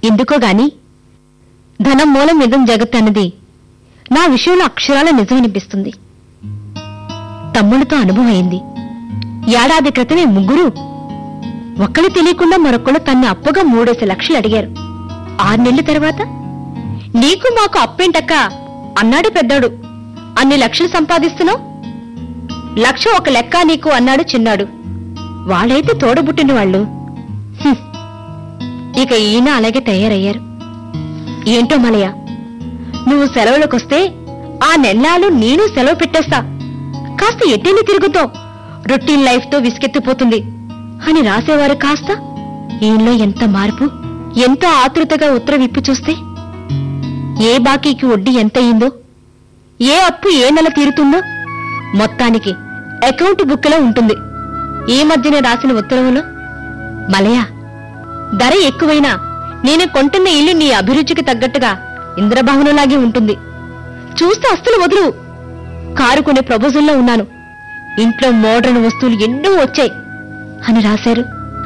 ఎందుకో గాని ధనం మూలం నిజం జగత్ అన్నది నా విషయంలో అక్షరాల నిజమనిపిస్తుంది తమ్ముడితో అనుభవం అయింది ఏడాది క్రితమే ముగ్గురు ఒక్కళ్ళు తెలియకుండా మరొకళ్ళు తన్ని అప్పుగా మూడేసి లక్షలు అడిగారు ఆరు నెలల తర్వాత నీకు మాకు అప్పేంటక్క అన్నాడు పెద్దాడు అన్ని లక్షలు సంపాదిస్తున్నావు లక్ష ఒక లెక్క నీకు అన్నాడు చిన్నాడు వాళ్ళైతే తోడబుట్టిన వాళ్ళు హ్మ్. ఇక ఈయన అలాగే తయారయ్యారు ఏంటో మలయ నువ్వు సెలవులకొస్తే ఆ నెల్లాలు నేను సెలవు పెట్టేస్తా కాస్త ఎట్టెన్ని తిరుగుతావు రొటీన్ లైఫ్ తో విసుకెత్తిపోతుంది అని రాసేవారు కాస్త ఈయనలో ఎంత మార్పు ఎంత ఆతృతగా ఉత్తరం ఇప్పి చూస్తే ఏ బాకీకి వడ్డీ ఎంత అయిందో ఏ అప్పు ఏ నెల తీరుతుందో మొత్తానికి అకౌంట్ బుక్లో ఉంటుంది ఈ మధ్యనే రాసిన ఉత్తర్వులో మలయ ధర ఎక్కువైనా నేను కొంటున్న ఇల్లు నీ అభిరుచికి తగ్గట్టుగా ఇంద్రభవనంలాగే ఉంటుంది చూస్తే అస్సలు వదులు కారు కొనే ప్రపోజల్లో ఉన్నాను ఇంట్లో మోడ్రన్ వస్తువులు ఎన్నో వచ్చాయి అని రాశారు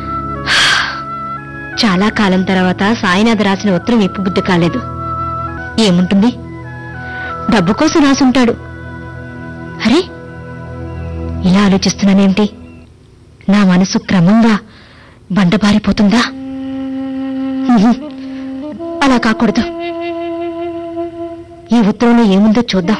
చాలా కాలం తర్వాత సాయినాథ్ రాసిన ఉత్తరం ఇప్పుబుద్ధి కాలేదు ఏముంటుంది డబ్బు కోసం రాసుంటాడు అరే ఇలా ఆలోచిస్తున్నానేంటి నా మనసు క్రమంగా బండబారిపోతుందా ఉహు, అలా కాకూడదు ఈ ఉత్తరంలో ఏముందో చూద్దాం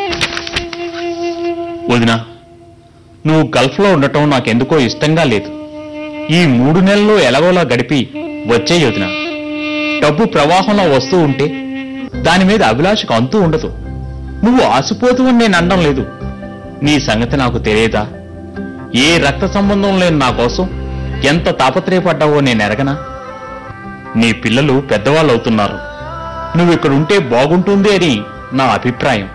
వదినా నువ్వు గల్ఫ్లో ఉండటం నాకెందుకో ఇష్టంగా లేదు ఈ మూడు నెలలు ఎలాగోలా గడిపి వచ్చే వదిన డబ్బు ప్రవాహంలో వస్తూ ఉంటే దాని మీద అభిలాషకు అంతూ ఉండదు నువ్వు ఆసిపోతూ అని నేను అనడం లేదు నీ సంగతి నాకు తెలియదా ఏ రక్త సంబంధం లేని నా కోసం ఎంత తాపత్రయపడ్డావో నేను ఎరగనా నీ పిల్లలు పెద్దవాళ్ళు అవుతున్నారు నువ్వు ఇక్కడ ఉంటే బాగుంటుంది అని నా అభిప్రాయం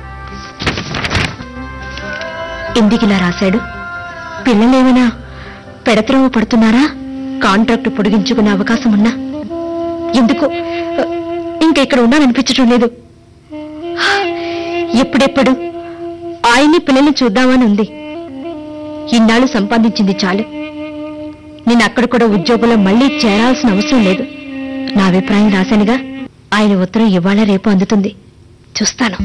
ఎందుకిలా రాశాడు పిల్లలేమైనా పెడత్రవ పడుతున్నారా కాంట్రాక్ట్ పొడిగించుకునే అవకాశం ఉన్నా ఎందుకు ఇంకా ఇక్కడ ఉన్నాననిపించటం లేదు ఎప్పుడెప్పుడు ఆయన్ని పిల్లల్ని చూద్దామని ఉంది ఇన్నాళ్ళు సంపాదించింది చాలు నేను అక్కడ కూడా ఉద్యోగంలో మళ్ళీ చేరాల్సిన అవసరం లేదు నా అభిప్రాయం రాశానుగా ఆయన ఉత్తరం ఇవాళ రేపు అందుతుంది చూస్తాను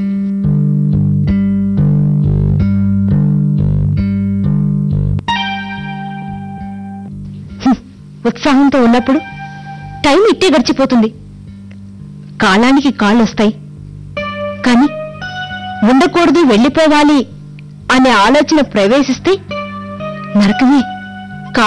హ్మ్. ఉత్సాహంతో ఉన్నప్పుడు టైం ఇట్టే గడిచిపోతుంది కాలానికి కాళ్ళు వస్తాయి కాని ఉండకూడదు వెళ్ళిపోవాలి అనే ఆలోచన ప్రవేశిస్తే నరకమే